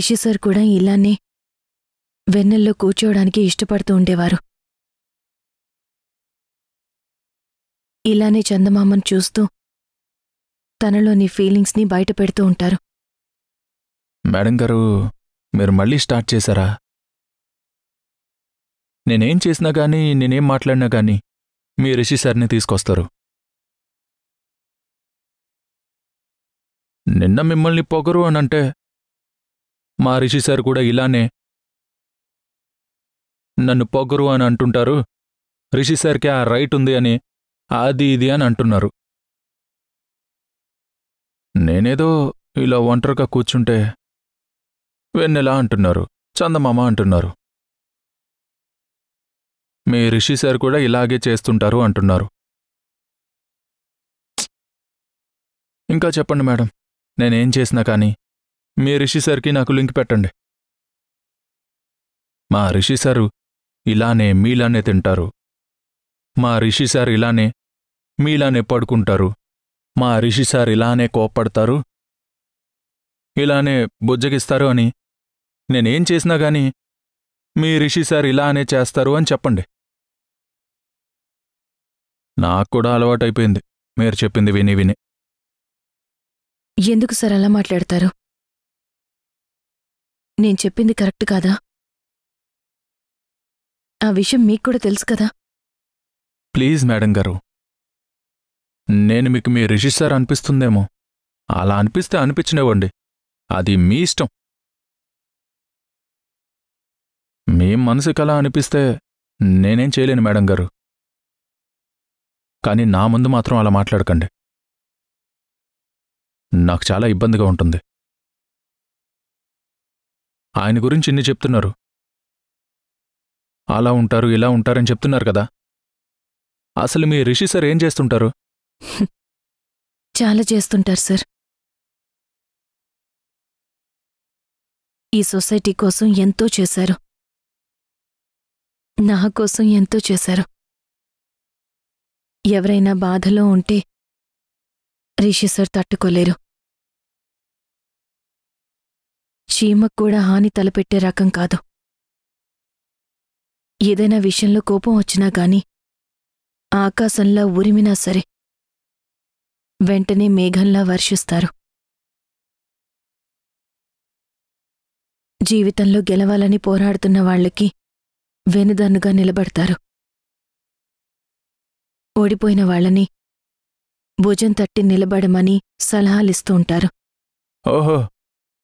Rishi sir కూడా ఇలానే వెన్నెల్లో కూర్చోవడానికి ఇష్టపడుతూ ఉండేవారు ఇలానే చందమామను చూస్తూ తనలోని ఫీలింగ్స్ని బయట పెడుతూ ఉంటారు మేడం గారు మీరు మళ్ళీ స్టార్ట్ చేశారా నేనేం చేసినా గానీ నేనేం మాట్లాడినా గానీ మీ రిషి సార్ని తీసుకొస్తారు నిన్న మిమ్మల్ని పొగరు అనంటే మా రిషి సార్ కూడా ఇలానే నన్ను పొగరు అని అంటుంటారు రిషి సార్కి ఆ రైట్ ఉంది అని అది ఇది అని అంటున్నారు నేనేదో ఇలా ఒంటరిగా కూర్చుంటే వెన్నెలా అంటున్నారు చందమామ అంటున్నారు మీ రిషి సార్ కూడా ఇలాగే చేస్తుంటారు అంటున్నారు ఇంకా చెప్పండి మేడం నేనేం చేసినా కానీ మీ రిషి సార్కి నాకు లింక్ పెట్టండి మా రిషి సారు ఇలానే మీలానే తింటారు మా రిషి సార్ ఇలానే మీలానే పడుకుంటారు మా రిషి సార్ ఇలానే కోప్పడతారు ఇలానే బుజ్జగిస్తారు అని నేనేం చేసినా గాని మీ రిషి సార్ ఇలానే చేస్తారు అని చెప్పండి నాకు కూడా అలవాటైపోయింది మీరు చెప్పింది విని విని ఎందుకు సార్ అలా మాట్లాడతారు నేను చెప్పింది కరెక్ట్ కాదా ఆ విషయం మీకు కూడా తెలుసు కదా ప్లీజ్ మేడం గారు నేను మీకు మీ రిషి సార్ అనిపిస్తుందేమో అలా అనిపిస్తే అనిపించనివ్వండి అది మీ ఇష్టం మీ మనసుకి అలా అనిపిస్తే నేనేం చేయలేను మేడం గారు కానీ నా ముందు మాత్రం అలా మాట్లాడకండి నాకు చాలా ఇబ్బందిగా ఉంటుంది ఆయన గురించి ఇన్ని చెప్తున్నారు అలా ఉంటారు ఇలా ఉంటారని చెప్తున్నారు కదా అసలు మీ రిషి సార్ ఏం చేస్తుంటారు చాలా చేస్తుంటారు సార్ ఈ సొసైటీ కోసం ఎంతో చేశారు నా కోసం ఎంతో చేశారు ఎవరైనా బాధలో ఉంటే రిషి సార్ తట్టుకోలేరు చీమకు కూడా హాని తలపెట్టే రకం కాదు ఏదైనా విషయంలో కోపం వచ్చినా గాని ఆకాశంలా ఉరిమినా సరే వెంటనే మేఘంలా వర్షిస్తారు జీవితంలో గెలవాలని పోరాడుతున్న వాళ్ళకి వెనుదన్నుగా నిలబడతారు ఓడిపోయిన వాళ్ళని భుజం తట్టి నిలబడమని సలహాలిస్తూ ఉంటారు ఓహో